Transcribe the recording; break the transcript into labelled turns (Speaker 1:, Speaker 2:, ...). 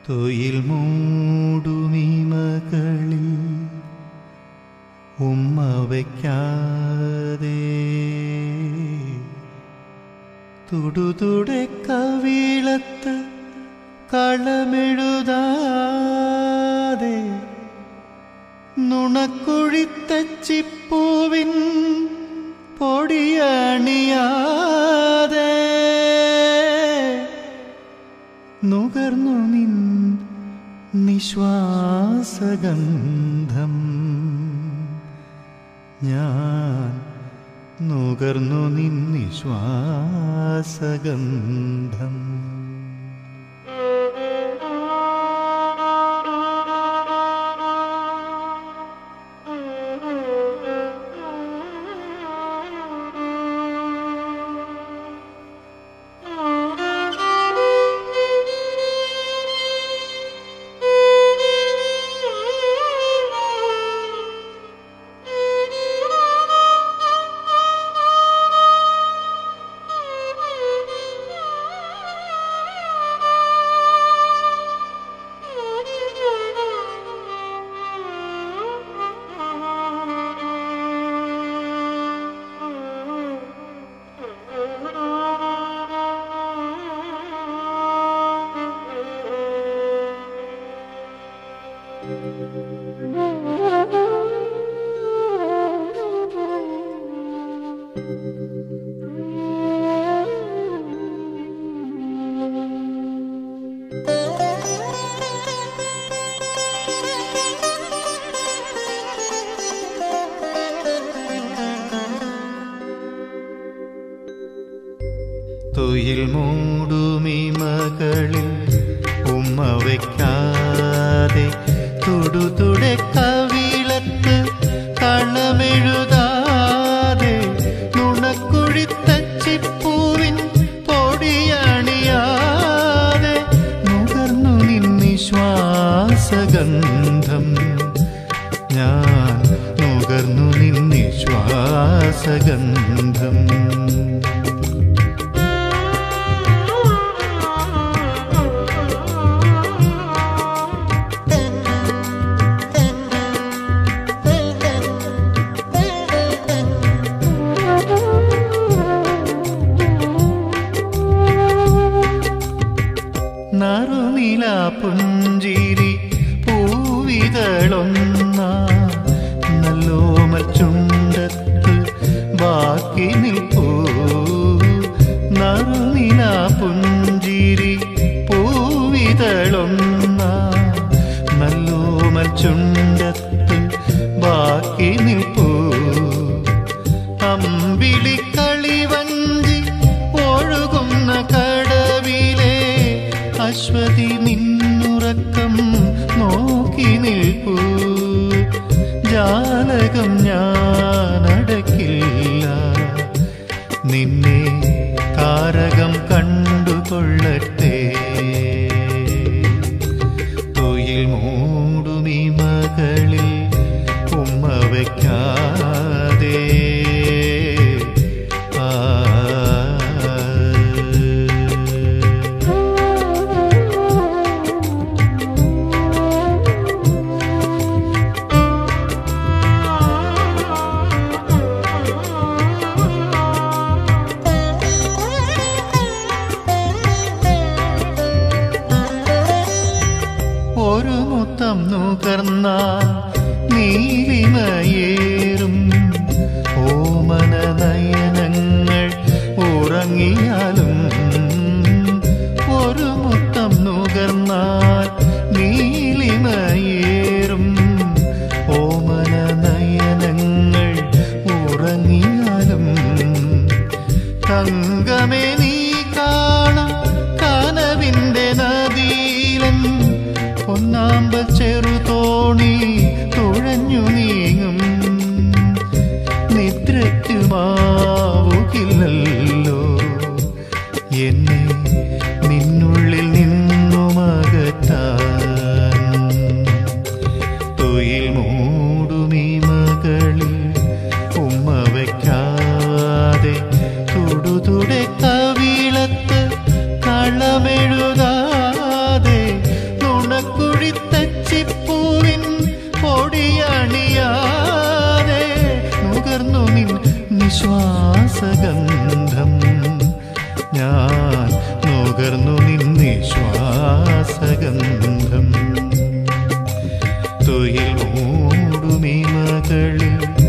Speaker 1: തൊയിൽ മൂടുമീ മകളിൽ ഉമ്മ വയ്ക്കാതെ തുടുതുടെ കവിളത്ത് കളമെഴുതാതെ നുണക്കുഴിത്തച്ചിപ്പൂവിൻ പൊടിയണിയാതെ നുകർന്നു നിൻ നിശ്വാസഗന്ധം ഞാൻ നുകർന്നു നിൻ നിശ്വാസഗന്ധം തൊയിൽ മൂടുമീ മകളിൽ ഉമ്മ വയ്ക്കാതെ തുടുതുടെ കവിളത്ത് കളമെഴുതാതെ നുണക്കുഴിത്തച്ചിപ്പൂവിൻ പൊടിയണിയാതെ നുകർന്നു നിന്നിശ്വാസഗന്ധം ഞാൻ നുകർന്നു നിന്നിശ്വാസഗന്ധം നറുനില പുഞ്ചിരി പൂവിതളൊന്ന നല്ലോമൽ ചുണ്ടത്ത് ബാക്കി നിൽപ്പൂ നറുനില പുഞ്ചിരി പൂവിതളൊന്ന നല്ലോമൽ ചുണ്ടത്ത് ബാക്കി നിൽപ്പൂ അമ്പിളിക്കളി വഞ്ചി ഒഴുകുന്ന കടവിലെ അശ്വതി നിന്നുറക്കം നോക്കി നിൽപ്പൂ ജാലകം ഞാനടക്കില്ല നിന്നെ താരകം കണ്ടുകൊള്ളട്ടെ തൊയിൽ മൂടുമീ മകളിൽ ഉമ്മ വയ്ക്കാതെ ആ ഒരു മുത്തം നുകർന്ന നീലിമയേറും ഓമന നയനങ്ങൾ ഉറങ്ങിയാലും ഒരു മുത്തം നുകർന്നാൽ നീലിമയേറും ഓമന നയനങ്ങൾ ഉറങ്ങിയാലും തങ്കമേ നീ കാണും കനവിന്റെ നദീലൻ പൊന്നാമ്പ ചെറുതോണി തുഴഞ്ഞു നീങ്ങും നിദ്രയ്ക്കുമാവുകില്ലല്ലോ എന്നെ നിന്നുള്ളിൽ നിന്നുമകറ്റാൻ തൊയിൽ മൂടുമീ മകളിൽ ഉമ്മ വയ്ക്കാതെ തുടുതുടെ കവിളത്ത് കളമെഴുതാതെ നുണ ശ്വാസഗന്ധം ഞാൻ നുകർന്നു നിന്നെ ശ്വാസഗന്ധം തുയിൽ മൂടുമീ മകളിൽ